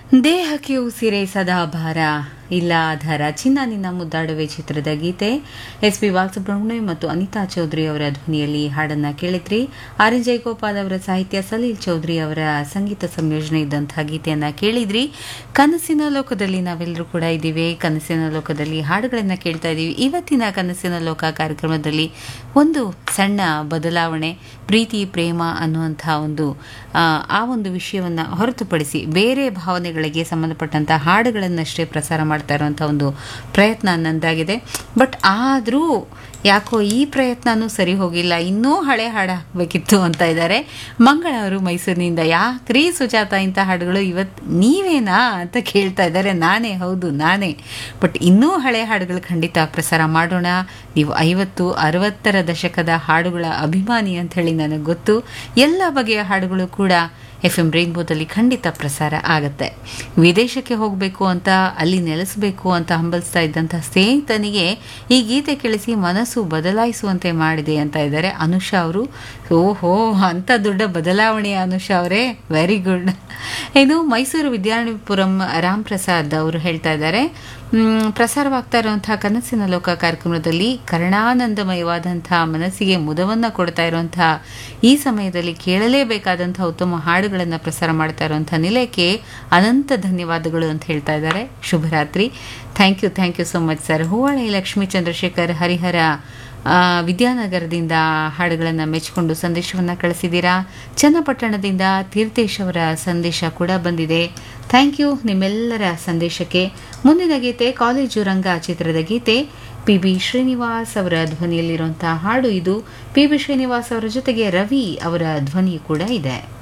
ದೇಹಕ್ಕೆ ಉಸಿರೇ ಸದಾ ಭಾರ ಇಲ್ಲ ಆಧಾರ ಚಿನ್ನ ನಿನ್ನ ಮುದ್ದಾಡುವೆ ಚಿತ್ರದ ಗೀತೆ ಎಸ್ ಪಿ ಬಾಲಸುಬ್ರಹ್ಮಣ್ಯ ಮತ್ತು ಅನಿತಾ ಚೌಧರಿ ಅವರ ಧ್ವನಿಯಲ್ಲಿ ಈ ಹಾಡನ್ನ ಕೇಳಿದ್ರಿ ಆರ್ ಎನ್ ಜಯಗೋಪಾಲ್ ಅವರ ಸಾಹಿತ್ಯ ಸಲೀಲ್ ಚೌಧರಿ ಅವರ ಸಂಗೀತ ಸಂಯೋಜನೆ ಇದ್ದಂತಹ ಗೀತೆಯನ್ನ ಕೇಳಿದ್ರಿ ಕನಸಿನ ಲೋಕದಲ್ಲಿ ನಾವೆಲ್ಲರೂ ಕೂಡ ಇದ್ದೀವಿ ಕನಸಿನ ಲೋಕದಲ್ಲಿ ಹಾಡುಗಳನ್ನ ಕೇಳ್ತಾ ಇದ್ದೀವಿ ಇವತ್ತಿನ ಕನಸಿನ ಲೋಕ ಕಾರ್ಯಕ್ರಮದಲ್ಲಿ ಒಂದು ಸಣ್ಣ ಬದಲಾವಣೆ ಪ್ರೀತಿ ಪ್ರೇಮ ಅನ್ನುವಂತಹ ಒಂದು ಆ, ಆ ಒಂದು ವಿಷಯವನ್ನ ಹೊರತುಪಡಿಸಿ ಬೇರೆ ಭಾವನೆಗಳಿಗೆ ಸಂಬಂಧಪಟ್ಟಂತಹ ಹಾಡುಗಳನ್ನಷ್ಟೇ ಪ್ರಸಾರ ಮಾಡ್ತಾ ಇರುವಂಥ ಒಂದು ಪ್ರಯತ್ನ ನಂದಾಗಿದೆ ಬಟ್ ಆದರೂ ಯಾಕೋ ಈ ಪ್ರಯತ್ನನೂ ಸರಿ ಹೋಗಿಲ್ಲ ಇನ್ನೂ ಹಳೆ ಹಾಡು ಹಾಕಬೇಕಿತ್ತು ಅಂತ ಇದ್ದಾರೆ ಮಂಗಳ ಅವರು ಮೈಸೂರಿನಿಂದ ಯಾಕ್ರೀ ಸುಜಾತ ಇಂಥ ಹಾಡುಗಳು ಇವತ್ತು ನೀವೇನಾ ಅಂತ ಕೇಳ್ತಾ ಇದ್ದಾರೆ ನಾನೇ ಹೌದು ನಾನೇ ಬಟ್ ಇನ್ನೂ ಹಳೆ ಹಾಡುಗಳು ಖಂಡಿತ ಪ್ರಸಾರ ಮಾಡೋಣ ನೀವು ಐವತ್ತು ಅರವತ್ತರ ದಶಕದ ಹಾಡುಗಳ ಅಭಿಮಾನಿ ಅಂತ ಹೇಳಿ ನನಗೆ ಗೊತ್ತು ಎಲ್ಲ ಬಗೆಯ ಹಾಡುಗಳು ಕೂಡ ಎಫ್ ಎಂ ರೈನ್ಬೋದಲ್ಲಿ ಖಂಡಿತ ಪ್ರಸಾರ ಆಗುತ್ತೆ ವಿದೇಶಕ್ಕೆ ಹೋಗಬೇಕು ಅಂತ ಅಲ್ಲಿ ನೆಲೆಸಬೇಕು ಅಂತ ಹಂಬಲಿಸ್ತಾ ಇದ್ದಂಥ ಸ್ನೇಹಿತನಿಗೆ ಈ ಗೀತೆ ಕೇಳಿಸಿ ಮನಸ್ಸು ಬದಲಾಯಿಸುವಂತೆ ಮಾಡಿದೆ ಅಂತ ಇದ್ದಾರೆ ಅನುಷಾ ಅವರು ಓಹೋ ಅಂಥ ದೊಡ್ಡ ಬದಲಾವಣೆ ಅನುಷಾ ಅವರೇ ವೆರಿ ಗುಡ್ ಇನ್ನು ಮೈಸೂರು ವಿದ್ಯಾರ್ಥಿಪುರಂ ರಾಮ್ ಪ್ರಸಾದ್ ಅವರು ಹೇಳ್ತಾ ಇದ್ದಾರೆ ಮ್, ಪ್ರಸಾರವಾಗ್ತಾ ಇರುವಂತಹ ಕನಸಿನ ಲೋಕ ಕಾರ್ಯಕ್ರಮದಲ್ಲಿ ಕರ್ಣಾನಂದಮಯವಾದಂತಹ ಮನಸ್ಸಿಗೆ ಮುದವನ್ನ ಕೊಡ್ತಾ ಇರುವಂತಹ ಈ ಸಮಯದಲ್ಲಿ ಕೇಳಲೇಬೇಕಾದಂತಹ ಉತ್ತಮ ಹಾಡುಗಳನ್ನು ಪ್ರಸಾರ ಮಾಡ್ತಾ ಇರುವಂತಹ ನಿಲಯಕ್ಕೆ ಅನಂತ ಧನ್ಯವಾದಗಳು ಅಂತ ಹೇಳ್ತಾ ಇದ್ದಾರೆ ಶುಭರಾತ್ರಿ thank you thank you so much sir Huvale Lakshmi Chandrashekhar Harihara ಆ, ವಿದ್ಯಾನಗರದಿಂದ ಹಾಡುಗಳನ್ನು ಮೆಚ್ಚಿಕೊಂಡು ಸಂದೇಶವನ್ನು ಕಳಿಸಿದ್ದೀರಾ ಚನ್ನಪಟ್ಟಣದಿಂದ ತೀರ್ಥೇಶ್ ಅವರ ಸಂದೇಶ ಕೂಡ ಬಂದಿದೆ ಥ್ಯಾಂಕ್ ಯು ನಿಮ್ಮೆಲ್ಲರ ಸಂದೇಶಕ್ಕೆ ಮುಂದಿನ ಗೀತೆ ಕಾಲೇಜು ರಂಗ ಚಿತ್ರದ ಗೀತೆ ಪಿ ಬಿ ಶ್ರೀನಿವಾಸ್ ಅವರ ಧ್ವನಿಯಲ್ಲಿರುವಂತಹ ಹಾಡು ಇದು ಪಿ ಬಿ ಶ್ರೀನಿವಾಸ್ ಅವರ ಜೊತೆಗೆ ರವಿ ಅವರ ಧ್ವನಿ ಕೂಡ ಇದೆ